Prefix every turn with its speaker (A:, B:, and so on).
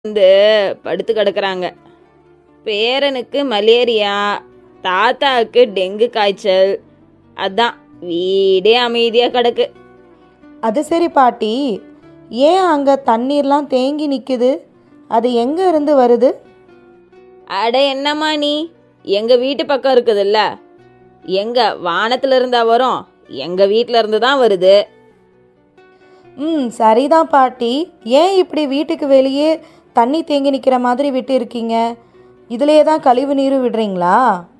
A: வந்து படுத்து கிடக்குறாங்க பேரனுக்கு மலேரியா தாத்தாவுக்கு டெங்கு காய்ச்சல் அதான் வீடே அமைதியாக கிடக்கு
B: அது சரி பாட்டி ஏன் அங்கே தண்ணீர்லாம் தேங்கி நிற்குது அது எங்கே இருந்து வருது
A: அட என்னம்மா நீ எங்க வீட்டு பக்கம் இருக்குதுல்ல எங்க வானத்துல இருந்தா வரும் எங்க வீட்ல இருந்து தான் வருது
B: ம் சரிதான் பாட்டி ஏன் இப்படி வீட்டுக்கு வெளியே தண்ணி தேங்கி நிற்கிற மாதிரி விட்டு இருக்கீங்க இதுலேயே தான் கழிவு நீரும் விடுறீங்களா